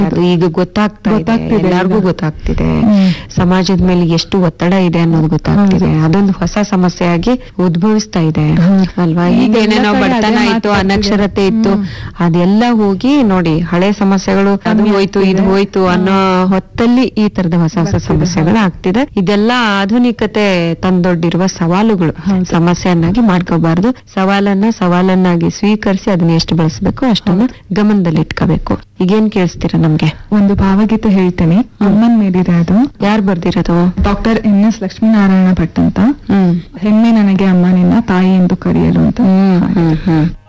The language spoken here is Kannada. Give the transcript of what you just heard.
ಅದು ಈಗ ಗೊತ್ತಾಗ್ತಾ ಇದೆ ಗೊತ್ತಾಗ್ತಿದೆ ಎಲ್ಲಾರ್ಗೂ ಈಗ. ಗೊತ್ತಾಗ್ತಿದೆ ಹ್ಮ್. ಸಮಾಜದ ಮೇಲೆ ಎಷ್ಟು ಒತ್ತಡ ಇದೆ ಅನ್ನೋದು ಗೊತ್ತಾಗ್ತಿದೆ ಅದೊಂದು ಹೊಸ ಸಮಸ್ಯೆ ಆಗಿ ಉದ್ಭವಿಸ್ತಾ ಇದೆ ಹೌದು. ಅಲ್ವಾ ಈಗ ಈಗ ಏನೇನೋ ಎಲ್ಲ ಕಡೆ ಬಡತನ ಅದೇ ಇತ್ತು ಮಾತಾಡ್ತಿದೆ. ಅನಕ್ಷರತೆ ಇತ್ತು ಹ್ಮ್. ಅದೆಲ್ಲ ಹೋಗಿ ನೋಡಿ ಹಳೆ ಸಮಸ್ಯೆಗಳು ಅದು ಕಮ್ಮಿ ಹೋಯ್ತು ಇದು ಆಗ್ತಿದೆ. ಹೋಯ್ತು ಅನ್ನೋ ಹೊತ್ತಲ್ಲಿ ಈ ತರದ ಹೊಸ ಹೊಸ ಬರ್ತಿದೆ, ಸಮಸ್ಯೆಗಳು ಆಗ್ತಿದೆ ಇದೆಲ್ಲ ಆಧುನಿಕತೆ ತಂದೊಡ್ಡಿರುವ ಸವಾಲುಗಳು ಹೌದು. ಸಮಸ್ಯೆಯನ್ನಾಗಿ ಮಾಡ್ಕೋಬಾರ್ದು ಸವಾಲನ್ನ ಸವಾಲನ್ನಾಗಿ ಸ್ವೀಕರಿಸಿ ಅದನ್ನ ಎಷ್ಟು ಬಳಸಬೇಕು ಅಷ್ಟನ್ನ ಗಮನದಲ್ಲಿ ಇಟ್ಕೋಬೇಕು ಈಗೇನ್ ಕೇಳಿಸ್ತೀರಾ ನಮ್ಗೆ ಒಂದು ಭಾವಗೀತೆ ಹೇಳ್ತೇನೆ ಅಮ್ಮನ್ ಮೇಲಿದೆ ಅದು ಯಾರು ಬರ್ದಿರೋದು doctor N S Lakshminarayana Bhat ಅಂತ ಹ್ಮ್ ಹೆಮ್ಮೆ ನನಗೆ ಅಮ್ಮ ನಿನ್ನ ತಾಯಿ ಎಂದು ಕರೆಯಲು ಅಂತ ಹ್ಮ್ ಹ್ಮ್ ಹ್ಮ್